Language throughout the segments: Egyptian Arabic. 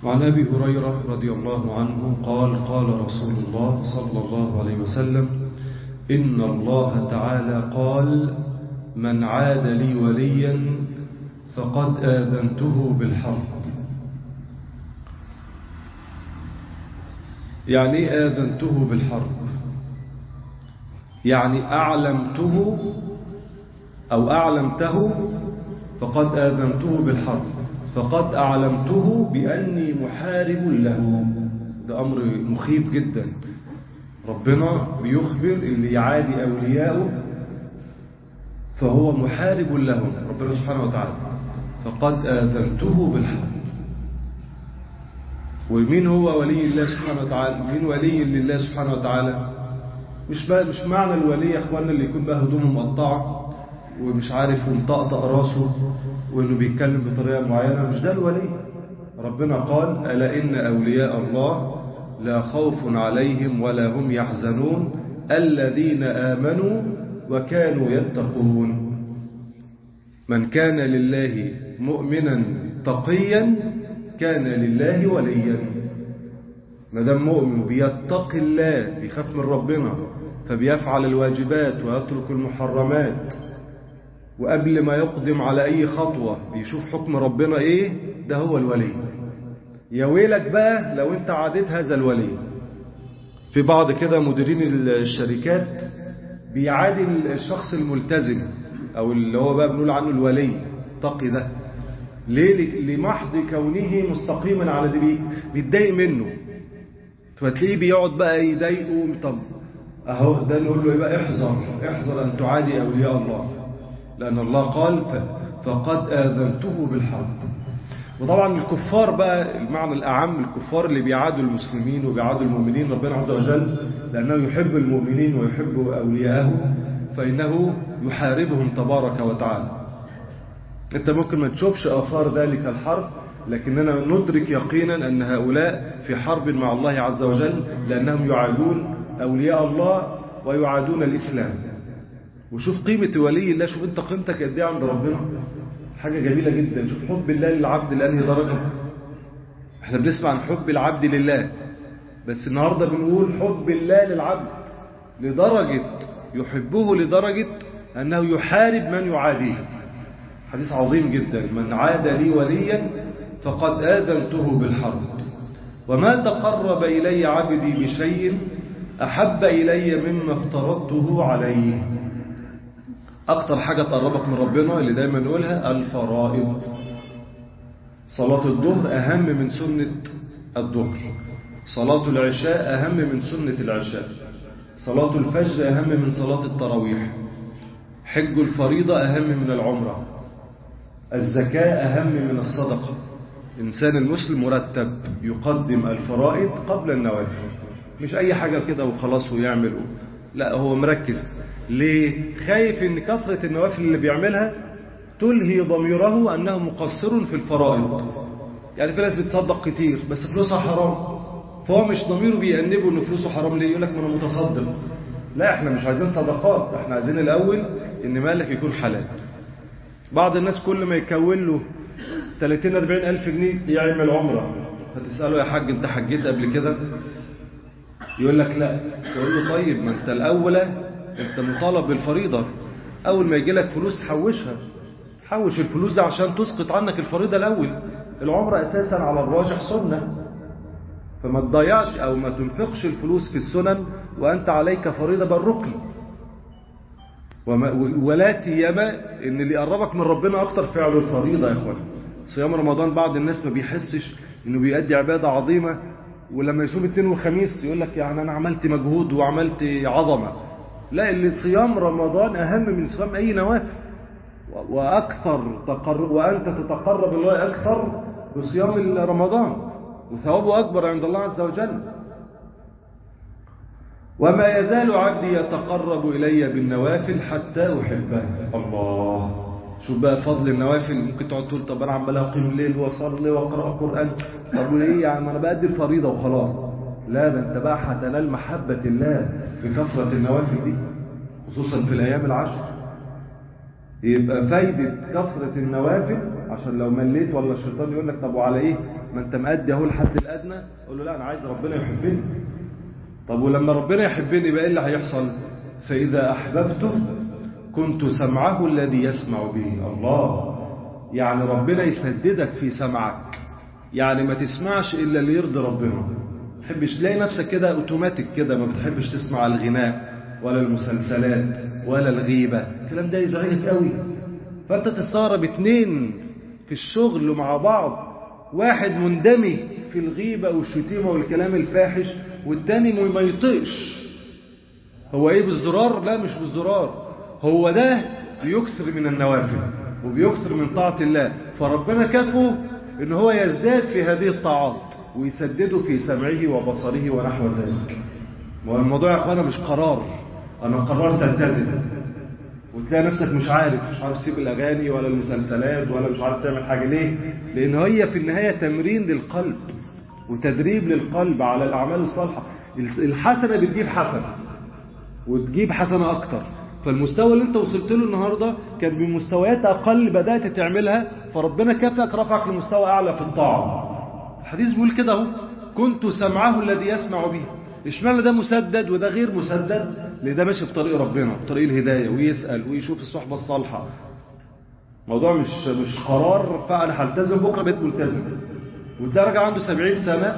وعن أبي هريرة رضي الله عنه قال قال رسول الله صلى الله عليه وسلم إن الله تعالى قال من عاد لي وليا فقد آذنته بالحرب يعني آذنته بالحرب يعني أعلمته أو أعلمته فقد آذنته بالحرب فقد أعلمته بأني محارب له ده أمر مخيف جدا ربنا بيخبر اللي يعادي أولياءه فهو محارب لهم ربنا سبحانه وتعالى فقد آذنته بالحرب ومين هو ولي الله سبحانه وتعالى مين ولي لله سبحانه وتعالى مش مش معنى الولي يا اخوانا اللي يكون بقى هدومه مقطعه ومش عارف ومطقطق راسه وانه بيتكلم بطريقه معينه مش ده الولي ربنا قال الا ان اولياء الله لا خوف عليهم ولا هم يحزنون الذين امنوا وكانوا يتقون من كان لله مؤمنا تقيا كان لله وليا ما دام مؤمن بيتقي الله بيخاف من ربنا فبيفعل الواجبات ويترك المحرمات وقبل ما يقدم على أي خطوة بيشوف حكم ربنا إيه ده هو الولي يا ويلك بقى لو أنت عادت هذا الولي في بعض كده مديرين الشركات بيعادي الشخص الملتزم أو اللي هو بقى بنقول عنه الولي تقي ده ليه لمحض كونه مستقيما على دي بيتضايق منه فتلاقيه بيقعد بقى يضايقه طب اهو ده نقول له ايه بقى احذر احذر ان تعادي اولياء الله لان الله قال فقد اذنته بالحرب وطبعا الكفار بقى المعنى الاعم الكفار اللي بيعادوا المسلمين وبيعادوا المؤمنين ربنا عز وجل لانه يحب المؤمنين ويحب اولياءه فانه يحاربهم تبارك وتعالى انت ممكن ما تشوفش اثار ذلك الحرب لكننا ندرك يقينا أن هؤلاء في حرب مع الله عز وجل لأنهم يعادون أولياء الله ويعادون الإسلام وشوف قيمة ولي الله شوف أنت قيمتك قد ايه عند ربنا حاجة جميلة جدا شوف حب الله للعبد لأنهي درجة احنا بنسمع عن حب العبد لله بس النهاردة بنقول حب الله للعبد لدرجة يحبه لدرجة أنه يحارب من يعاديه حديث عظيم جدا من عاد لي وليا فقد آذنته بالحرب وما تقرب إلي عبدي بشيء أحب إلي مما افترضته عليه أكتر حاجة تقربك من ربنا اللي دايما نقولها الفرائض صلاة الظهر أهم من سنة الظهر صلاة العشاء أهم من سنة العشاء صلاة الفجر أهم من صلاة التراويح حج الفريضة أهم من العمرة الزكاة أهم من الصدقة إنسان المسلم مرتب يقدم الفرائض قبل النوافل مش أي حاجة كده وخلاص ويعمل لا هو مركز ليه خايف ان كثرة النوافل اللي بيعملها تلهي ضميره أنه مقصر في الفرائض يعني في ناس بتصدق كتير بس فلوسها حرام فهو مش ضميره بيأنبه ان فلوسه حرام ليه يقول لك ما انا متصدق لا احنا مش عايزين صدقات احنا عايزين الاول ان مالك يكون حلال بعض الناس كل ما يكون له 30 40 ألف جنيه يعمل عمرة فتسأله يا حاج انت حجيت قبل كده يقول لك لا تقول له طيب ما انت الأولى انت مطالب بالفريضة أول ما يجي لك فلوس حوشها حوش الفلوس عشان تسقط عنك الفريضة الأول العمرة أساسا على الراجح سنة فما تضيعش أو ما تنفقش الفلوس في السنن وأنت عليك فريضة بالركن ولا سيما ان اللي يقربك من ربنا اكتر فعل الفريضة يا اخوان صيام رمضان بعض الناس ما بيحسش انه بيأدي عبادة عظيمة ولما يصوم اثنين وخميس يقول لك يعني انا عملت مجهود وعملت عظمة لا اللي صيام رمضان اهم من صيام اي نوافل واكثر تقرب وانت تتقرب الله اكثر بصيام رمضان وثوابه اكبر عند الله عز وجل وما يزال عبدي يتقرب إلي بالنوافل حتى أحبه الله شوف بقى فضل النوافل ممكن تقعد تقول طب أنا عمال أقيم الليل وأصلي وأقرأ قرآن طب وليه يعني أنا بأدي الفريضة وخلاص لا ده أنت بقى هتنال محبة الله بكثرة النوافل دي خصوصا في الأيام العشر يبقى فايدة كثرة النوافل عشان لو مليت ولا الشيطان يقول لك طب وعلى ايه ما انت مأدي اهو الحد الادنى اقول له لا انا عايز ربنا يحبني طب ولما ربنا يحبني بقى ايه اللي هيحصل فاذا احببته كنت سمعه الذي يسمع به الله يعني ربنا يسددك في سمعك يعني ما تسمعش الا اللي يرضي ربنا ما تحبش تلاقي نفسك كده اوتوماتيك كده ما بتحبش تسمع الغناء ولا المسلسلات ولا الغيبة الكلام ده يزعجك قوي فانت تستغرب اتنين في الشغل مع بعض واحد مندمج في الغيبة والشتيمة والكلام الفاحش والتاني ما يطقش هو ايه بالزرار لا مش بالزرار هو ده بيكثر من النوافل وبيكثر من طاعة الله فربنا كفه ان هو يزداد في هذه الطاعات ويسدده في سمعه وبصره ونحو ذلك والموضوع يا اخوانا مش قرار انا قررت التزم وتلاقي نفسك مش عارف مش عارف تسيب الاغاني ولا المسلسلات ولا مش عارف تعمل حاجه ليه لان هي في النهايه تمرين للقلب وتدريب للقلب على الاعمال الصالحه الحسنه بتجيب حسنه وتجيب حسنه اكتر فالمستوى اللي انت وصلت له النهارده كان بمستويات اقل بدات تعملها فربنا كافئك رفعك لمستوى اعلى في الطاعه الحديث بيقول كده اهو كنت سمعه الذي يسمع به اشمعنى ده مسدد وده غير مسدد لان ده ماشي بطريق ربنا بطريق الهدايه ويسال ويشوف الصحبه الصالحه موضوع مش مش قرار فانا هلتزم بكره بقيت ملتزم وتلاقي راجل عنده 70 سنه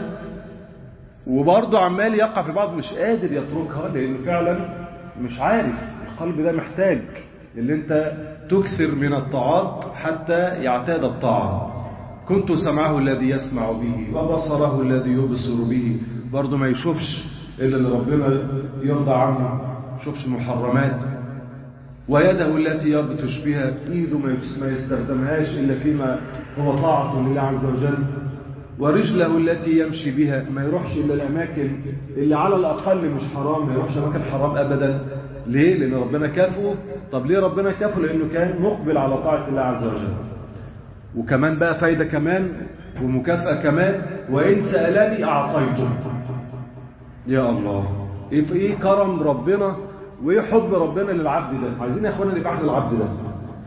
وبرضه عمال يقع في بعض مش قادر يتركها لانه فعلا مش عارف القلب ده محتاج اللي انت تكثر من الطاعات حتى يعتاد الطاعه كنت سمعه الذي يسمع به وبصره الذي يبصر به برضه ما يشوفش إلا اللي ربنا يرضى عنه ما يشوفش محرمات ويده التي يبطش بها إيده ما يستخدمهاش إلا فيما هو طاعة لله عز وجل ورجله التي يمشي بها ما يروحش إلا الأماكن اللي على الأقل مش حرام ما يروحش أماكن حرام أبدا ليه؟ لأن ربنا كافه طب ليه ربنا كافه؟ لأنه كان مقبل على طاعة الله عز وجل وكمان بقى فايدة كمان ومكافأة كمان وإن سألني أعطيته يا الله إيه إيه كرم ربنا وإيه حب ربنا للعبد ده عايزين يا أخوانا نبقى العبد ده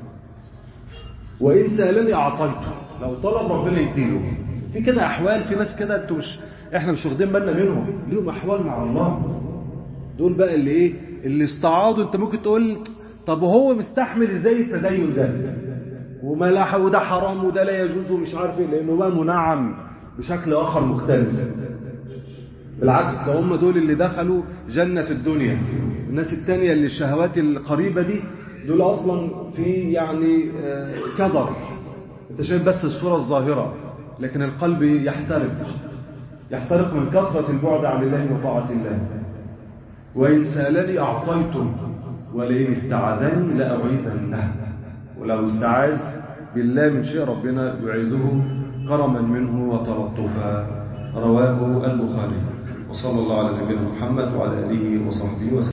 وإن سألني أعطيته لو طلب ربنا يديله في كده أحوال في ناس كده أنتوا مش إحنا مش واخدين بالنا منهم ليهم أحوال مع الله دول بقى اللي إيه اللي استعاضوا أنت ممكن تقول طب وهو مستحمل إزاي التدين ده وما لا وده حرام وده لا يجوز ومش عارف ايه لانه بقى منعم بشكل اخر مختلف بالعكس ده هم دول اللي دخلوا جنة الدنيا الناس التانية اللي الشهوات القريبة دي دول اصلا في يعني كدر انت شايف بس الصورة الظاهرة لكن القلب يحترق يحترق من كثرة البعد عن الله وطاعة الله وإن سألني أعطيتم ولئن استعاذني لأعيذنه ولو استعاذ بالله من شيء ربنا يعيده كرما منه وتلطفا رواه البخاري وصلى الله على نبينا محمد وعلى آله وصحبه وسلم